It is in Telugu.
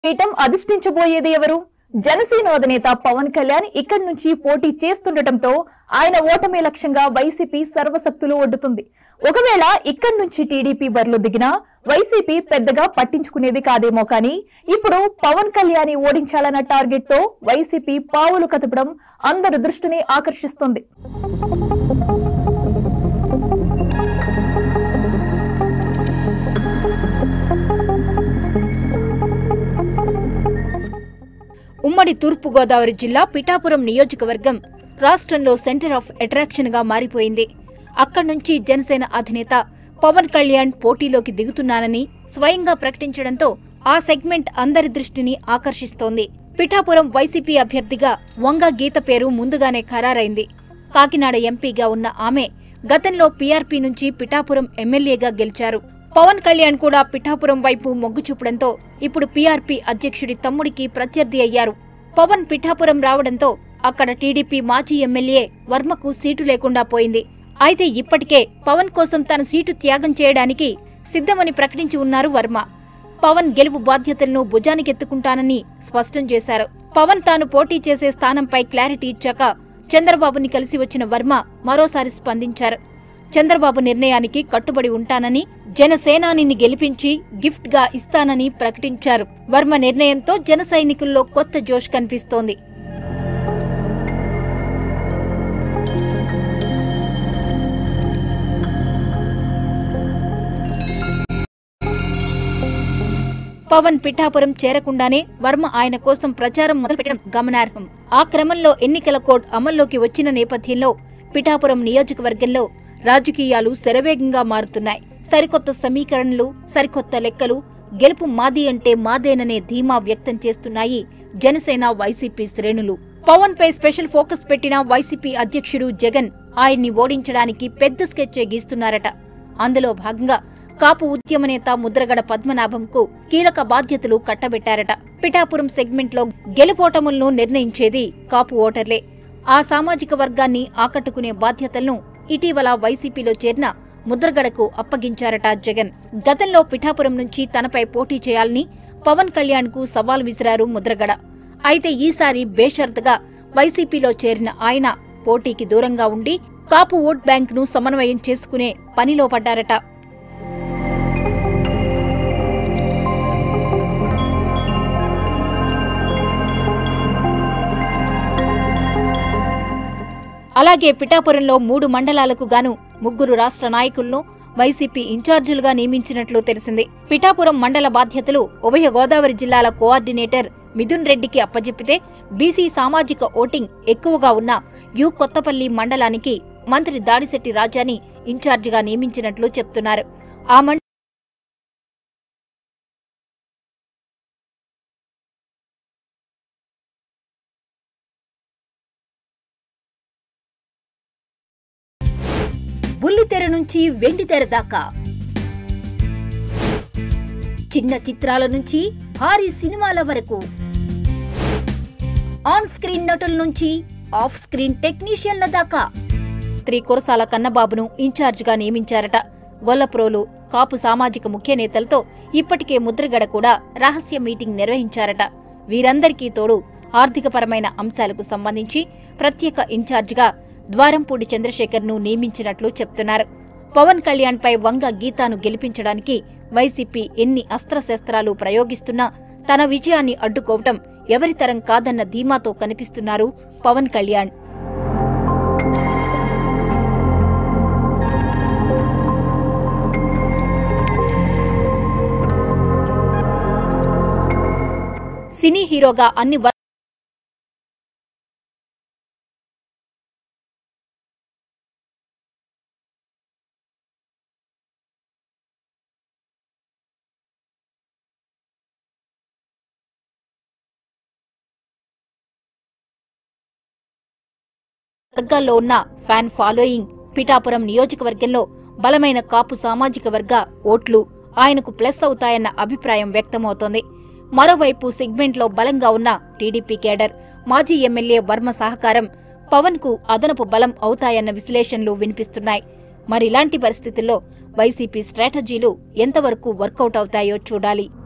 పీఠం అధిష్ఠించబోయేది ఎవరు జనసేన అధినేత పవన్ కళ్యాణ్ ఇక్కడి నుంచి పోటీ చేస్తుండటంతో ఆయన ఓటమే లక్ష్యంగా వైసీపీ సర్వశక్తులు ఒడ్డుతుంది ఒకవేళ ఇక్కడి నుంచి టీడీపీ బరిలో దిగినా వైసీపీ పెద్దగా పట్టించుకునేది కాదేమో కానీ ఇప్పుడు పవన్ కళ్యాణ్ ఓడించాలన్న టార్గెట్ తో వైసీపీ పావులు కదపడం అందరి దృష్టిని ఆకర్షిస్తుంది ఉమ్మడి తూర్పుగోదావరి జిల్లా పిఠాపురం నియోజకవర్గం రాష్ట్రంలో సెంటర్ ఆఫ్ అట్రాక్షన్ గా మారిపోయింది అక్కడి నుంచి జనసేన అధినేత పవన్ కళ్యాణ్ పోటీలోకి దిగుతున్నానని స్వయంగా ప్రకటించడంతో ఆ సెగ్మెంట్ అందరి దృష్టిని ఆకర్షిస్తోంది పిఠాపురం వైసీపీ అభ్యర్థిగా వంగ గీత పేరు ముందుగానే ఖరారైంది కాకినాడ ఎంపీగా ఉన్న ఆమె గతంలో పీఆర్పీ నుంచి పిఠాపురం ఎమ్మెల్యేగా గెలిచారు పవన్ కళ్యాణ్ కూడా పిఠాపురం వైపు మొగ్గు చూపడంతో ఇప్పుడు పీఆర్పీ అధ్యక్షుడి తమ్ముడికి ప్రత్యర్థి అయ్యారు పవన్ పిఠాపురం రావడంతో అక్కడ టీడీపీ మాజీ ఎమ్మెల్యే వర్మకు సీటు లేకుండా పోయింది అయితే ఇప్పటికే పవన్ కోసం తన సీటు త్యాగం చేయడానికి సిద్ధమని ప్రకటించి ఉన్నారు వర్మ పవన్ గెలుపు బాధ్యతలను భుజానికెత్తుకుంటానని స్పష్టం చేశారు పవన్ తాను పోటీ చేసే స్థానంపై క్లారిటీ ఇచ్చాక చంద్రబాబుని కలిసి వచ్చిన వర్మ మరోసారి స్పందించారు చంద్రబాబు నిర్ణయానికి కట్టుబడి ఉంటానని జనసేనానిని గెలిపించి గిఫ్ట్ గా ఇస్తానని ప్రకటించారు వర్మ నిర్ణయంతో జన సైనికుల్లో కొత్త జోష్ కనిపిస్తోంది పవన్ పిఠాపురం చేరకుండానే వర్మ ఆయన కోసం ప్రచారం మొదలుపెట్టడం గమనార్హం ఆ క్రమంలో ఎన్నికల కోడ్ అమల్లోకి వచ్చిన నేపథ్యంలో పిఠాపురం నియోజకవర్గంలో రాజకీయాలు శరవేగంగా మారుతున్నాయి సరికొత్త సమీకరణలు సరికొత్త లెక్కలు గెలుపు మాది అంటే మాదేననే ధీమా వ్యక్తం చేస్తున్నాయి జనసేన వైసీపీ శ్రేణులు పవన్ పై స్పెషల్ ఫోకస్ పెట్టిన వైసీపీ అధ్యక్షుడు జగన్ ఆయన్ని ఓడించడానికి పెద్ద స్కెచ్చే గీస్తున్నారట అందులో భాగంగా కాపు ఉద్యమ నేత ముద్రగడ పద్మనాభంకు కీలక బాధ్యతలు కట్టబెట్టారట పిఠాపురం సెగ్మెంట్లో గెలుపోటములను నిర్ణయించేది కాపు ఓటర్లే ఆ సామాజిక వర్గాన్ని ఆకట్టుకునే బాధ్యతలను ఇటీవల వైసీపీలో చేరిన ముద్రగడకు అప్పగించారట జగన్ గతంలో పిఠాపురం నుంచి తనపై పోటీ చేయాలని పవన్ కళ్యాణ్ కు సవాల్ విసిరారు ముద్రగడ అయితే ఈసారి బేషరతుగా వైసీపీలో చేరిన ఆయన పోటీకి దూరంగా ఉండి కాపు ఓట్ బ్యాంక్ ను సమన్వయం చేసుకునే పనిలో పడ్డారట అలాగే పిఠాపురంలో మూడు మండలాలకు గాను ముగ్గురు రాష్ట్ర నాయకులను వైసీపీ ఇన్ఛార్జీలుగా నియమించినట్లు తెలిసింది పిఠాపురం మండల బాధ్యతలు ఉభయ గోదావరి జిల్లాల కోఆర్డినేటర్ మిథున్ రెడ్డికి అప్పజెప్పితే బీసీ సామాజిక ఓటింగ్ ఎక్కువగా ఉన్న యు కొత్తపల్లి మండలానికి మంత్రి దాడిశెట్టి రాజాని ఇన్ఛార్జిగా నియమించినట్లు చెప్తున్నారు ఆ మండ బుల్లితెర నుంచి వెండితెర దాకా చిన్న చిత్రాల నుంచి భారీ సినిమాల వరకు ఆన్ స్క్రీన్ నటుల నుంచి ఆఫ్ స్క్రీన్ టెక్నీషియన్ల దాకా శ్రీ కురసాల కన్నబాబును ఇన్ఛార్జిగా నియమించారట గొల్లప్రోలు కాపు సామాజిక ముఖ్య నేతలతో ఇప్పటికే ముద్రగడ కూడా రహస్య మీటింగ్ నిర్వహించారట వీరందరికీ తోడు ఆర్థికపరమైన అంశాలకు సంబంధించి ప్రత్యేక ఇన్ఛార్జిగా ద్వారంపూడి చంద్రశేఖర్ను నియమించినట్లు చెప్తున్నారు పవన్ కళ్యాణ్పై వంగ గీతాను గెలిపించడానికి వైసీపీ ఎన్ని అస్త్రశస్త్రాలు ప్రయోగిస్తున్నా తన విజయాన్ని అడ్డుకోవటం ఎవరితరం కాదన్న ధీమాతో కనిపిస్తున్నారు పవన్ కళ్యాణ్ సినీ హీరోగా అన్ని వ- వర్గాల్లో ఉన్న ఫ్యాన్ ఫాలోయింగ్ పిఠాపురం నియోజకవర్గంలో బలమైన కాపు సామాజిక వర్గ ఓట్లు ఆయనకు ప్లస్ అవుతాయన్న అభిప్రాయం వ్యక్తమవుతోంది మరోవైపు సెగ్మెంట్లో బలంగా ఉన్న టీడీపీ కేడర్ మాజీ ఎమ్మెల్యే వర్మ సహకారం పవన్ కు అదనపు బలం అవుతాయన్న విశ్లేషణలు వినిపిస్తున్నాయి మరిలాంటి పరిస్థితుల్లో వైసీపీ స్ట్రాటజీలు ఎంతవరకు వర్కౌట్ అవుతాయో చూడాలి